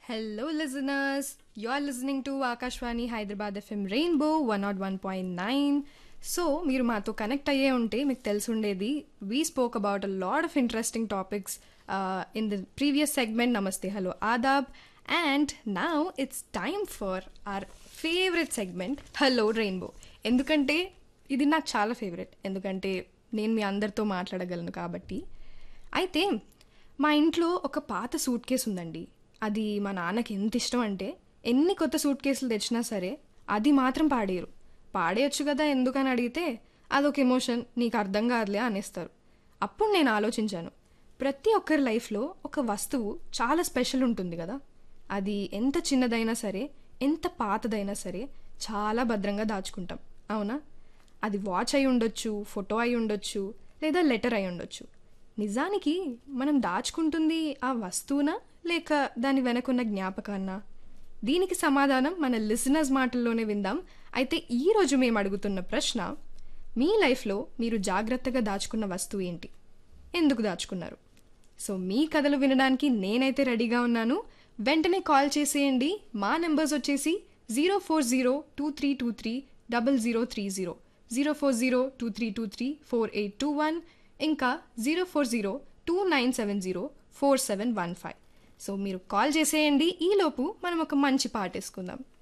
Hello, listeners. You're listening to Akashwani Hyderabad FM Rainbow 101.9. So మీరు మాతో connect అయ్యే ఉంటే మీకు తెలిసి ఉండేది we spoke about a lot of interesting topics in the previous segment namaste hello adaab and now it's time for our favourite segment hello rainbow ఎందుకంటే ఇది నాకు చాలా ఫేవరెట్ ఎందుకంటే నేను మీ అందరితో మాట్లాడగలను కాబట్టి అయితే మా ఇంట్లో ఒక పాత సూట్ కేసు ఉందండి అది మా నాన్నకి ఎంత ఇష్టం అంటే ఎన్ని కొత్త సూట్ కేసులు తెచ్చినా సరే అది మాత్రం పాడేయరు పాడేయచ్చు కదా ఎందుకని అడిగితే అదొక ఎమోషన్ నీకు అర్థం కాదులే అనేస్తారు అప్పుడు నేను ఆలోచించాను ప్రతి ఒక్కరి లైఫ్లో ఒక వస్తువు చాలా స్పెషల్ ఉంటుంది కదా అది ఎంత చిన్నదైనా సరే ఎంత పాతదైనా సరే చాలా భద్రంగా దాచుకుంటాం అవునా అది వాచ్ అయి ఉండొచ్చు ఫోటో అయి ఉండొచ్చు లేదా లెటర్ అయి ఉండొచ్చు నిజానికి మనం దాచుకుంటుంది ఆ వస్తువునా లేక దాని వెనకున్న జ్ఞాపకాన్నా దీనికి సమాధానం మన లిసనర్స్ మాటల్లోనే విందాం అయితే ఈ రోజు మేము అడుగుతున్న ప్రశ్న మీ లైఫ్లో మీరు జాగ్రత్తగా దాచుకున్న వస్తువు ఏంటి ఎందుకు దాచుకున్నారు సో మీ కథలు వినడానికి నేనైతే రెడీగా ఉన్నాను వెంటనే కాల్ చేసేయండి మా నెంబర్స్ వచ్చేసి zero four zero two three two three double zero three zero zero four zero two three two three four eight two one ఇంకా zero four zero two nine seven zero four seven one five so మీరు call చేసేయండి ఈలోపు మనం ఒక మంచి పాట వేసుకుందాం